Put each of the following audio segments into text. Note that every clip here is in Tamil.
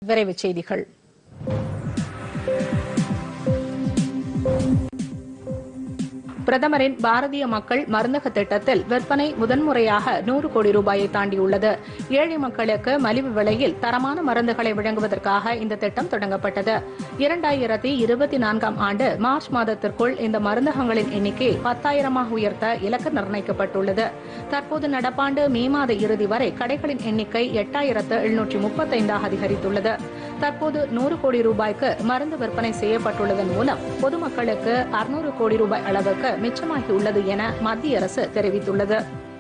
விரைவுச் செய்திகள் பிரதமரின் பாரதிய மக்கள் மருந்தக திட்டத்தில் விற்பனை முதன்முறையாக நூறு கோடி ரூபாயை தாண்டியுள்ளது ஏழை மக்களுக்கு மலிவு விலையில் தரமான மருந்துகளை வழங்குவதற்காக இந்த திட்டம் தொடங்கப்பட்டது இரண்டாயிரத்தி இருபத்தி நான்காம் ஆண்டு மார்ச் மாதத்திற்குள் இந்த மருந்தகங்களின் எண்ணிக்கை பத்தாயிரமாக உயர்த்த இலக்கு நிர்ணயிக்கப்பட்டுள்ளது தற்போது நடப்பாண்டு மே மாத இறுதி வரை கடைகளின் எண்ணிக்கை எட்டாயிரத்து எழுநூற்றி முப்பத்தைந்தாக அதிகரித்துள்ளது தற்போது நூறு கோடி ரூபாய்க்கு மருந்து விற்பனை செய்யப்பட்டுள்ளதன் மூலம் பொதுமக்களுக்கு அறுநூறு கோடி ரூபாய் அளவுக்கு மிச்சமாகியுள்ளது என மத்திய அரசு தெரிவித்துள்ளது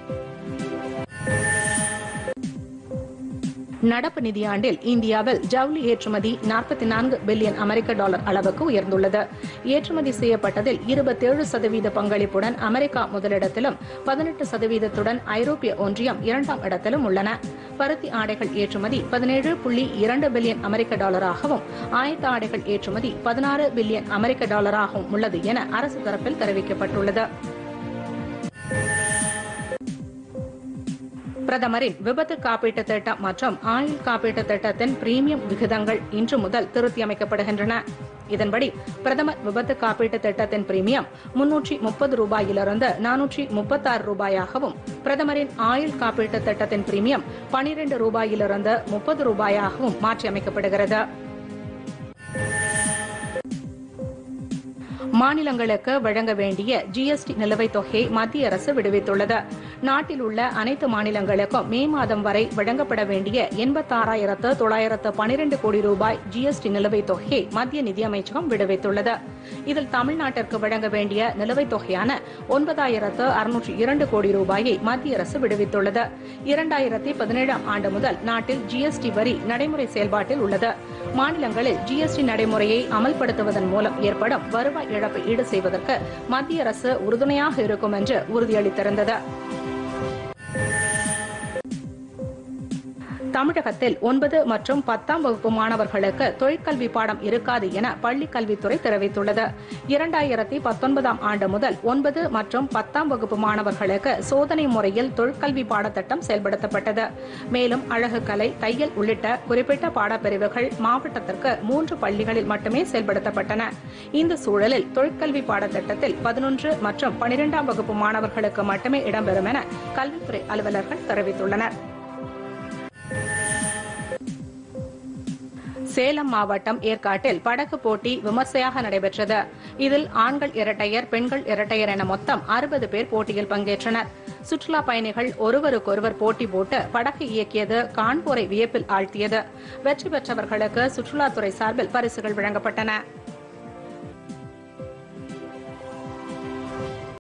நடப்பு நிதியாண்டில் இந்தியாவில் ஜவுளி ஏற்றுமதி நாற்பத்தி நான்கு பில்லியன் அமெரிக்க டாலர் அளவுக்கு உயர்ந்துள்ளது ஏற்றுமதி செய்யப்பட்டதில் இருபத்தேழு சதவீத பங்களிப்புடன் அமெரிக்கா முதலிடத்திலும் பதினெட்டு சதவீதத்துடன் ஐரோப்பிய ஒன்றியம் இரண்டாம் இடத்திலும் உள்ளன பருத்தி ஆடைகள் ஏற்றுமதி பதினேழு புள்ளி இரண்டு பில்லியன் அமெரிக்க டாலராகவும் ஆயத்த ஆடைகள் ஏற்றுமதி பதினாறு பில்லியன் அமெரிக்க டாலராகவும் உள்ளது என அரசு தரப்பில் தெரிவிக்கப்பட்டுள்ளது பிரதமரின் விபத்து காப்பீட்டு திட்டம் மற்றும் ஆயுள் காப்பீட்டு திட்டத்தின் பிரீமியம் விகிதங்கள் இன்று முதல் திருத்தியமைக்கப்படுகின்றன இதன்படி பிரதமர் விபத்து காப்பீட்டு திட்டத்தின் பிரீமியம் முன்னூற்றி முப்பது ரூபாயிலிருந்து நானூற்றி முப்பத்தாறு ரூபாயாகவும் பிரதமரின் ஆயுள் காப்பீட்டு திட்டத்தின் பிரீமியம் பனிரெண்டு ரூபாயிலிருந்து முப்பது ரூபாயாகவும் மாற்றியமைக்கப்படுகிறது மாநிலங்களுக்கு வழங்க வேண்டிய ஜிஎஸ்டி நிலுவைத் தொகையை மத்திய அரசு விடுவித்துள்ளது நாட்டில் உள்ள அனைத்து மாநிலங்களுக்கும் மே மாதம் வரை வழங்கப்பட வேண்டிய எண்பத்தாறாயிரத்து தொள்ளாயிரத்து பனிரெண்டு கோடி ரூபாய் ஜிஎஸ்டி நிலுவைத் தொகையை மத்திய நிதியமைச்சகம் விடுவித்துள்ளது இதில் தமிழ்நாட்டிற்கு வழங்க வேண்டிய நிலுவைத் தொகையான ஒன்பதாயிரத்து அறுநூற்றி இரண்டு கோடி ரூபாயை மத்திய அரசு விடுவித்துள்ளது இரண்டாயிரத்தி பதினேழாம் ஆண்டு முதல் நாட்டில் ஜிஎஸ்டி வரி நடைமுறை செயல்பாட்டில் உள்ளது மாநிலங்களில் ஜிஎஸ்டி நடைமுறையை அமல்படுத்துவதன் மூலம் ஏற்படும் வருவாய் இழப்பை ஈடு செய்வதற்கு மத்திய அரசு உறுதுணையாக இருக்கும் என்று உறுதியளித்திருந்தது தமிழகத்தில் ஒன்பது மற்றும் பத்தாம் வகுப்பு மாணவர்களுக்கு தொழிற்கல்வி பாடம் இருக்காது என பள்ளிக் கல்வித்துறை தெரிவித்துள்ளது இரண்டாயிரத்தி பத்தொன்பதாம் ஆண்டு முதல் ஒன்பது மற்றும் பத்தாம் வகுப்பு மாணவர்களுக்கு சோதனை முறையில் தொழிற்கல்வி பாடத்திட்டம் செயல்படுத்தப்பட்டது மேலும் அழகுக்கலை தையல் உள்ளிட்ட குறிப்பிட்ட பாடப்பிரிவுகள் மாவட்டத்திற்கு மூன்று பள்ளிகளில் மட்டுமே செயல்படுத்தப்பட்டன இந்த சூழலில் தொழிற்கல்வி பாடத்திட்டத்தில் பதினொன்று மற்றும் பனிரெண்டாம் வகுப்பு மாணவர்களுக்கு மட்டுமே இடம்பெறும் என கல்வித்துறை அலுவலர்கள் தெரிவித்துள்ளனர் சேலம் மாவட்டம் ஏற்காட்டில் படகு போட்டி விமர்சையாக நடைபெற்றது இதில் ஆண்கள் இரட்டையர் பெண்கள் இரட்டையர் என மொத்தம் அறுபது பேர் போட்டியில் பங்கேற்றனர் சுற்றுலா பயணிகள் ஒருவருக்கொருவர் போட்டி போட்டு படகு இயக்கியது காண்போரை வியப்பில் ஆழ்த்தியது வெற்றி பெற்றவர்களுக்கு சுற்றுலாத்துறை சார்பில் பரிசுகள் வழங்கப்பட்டன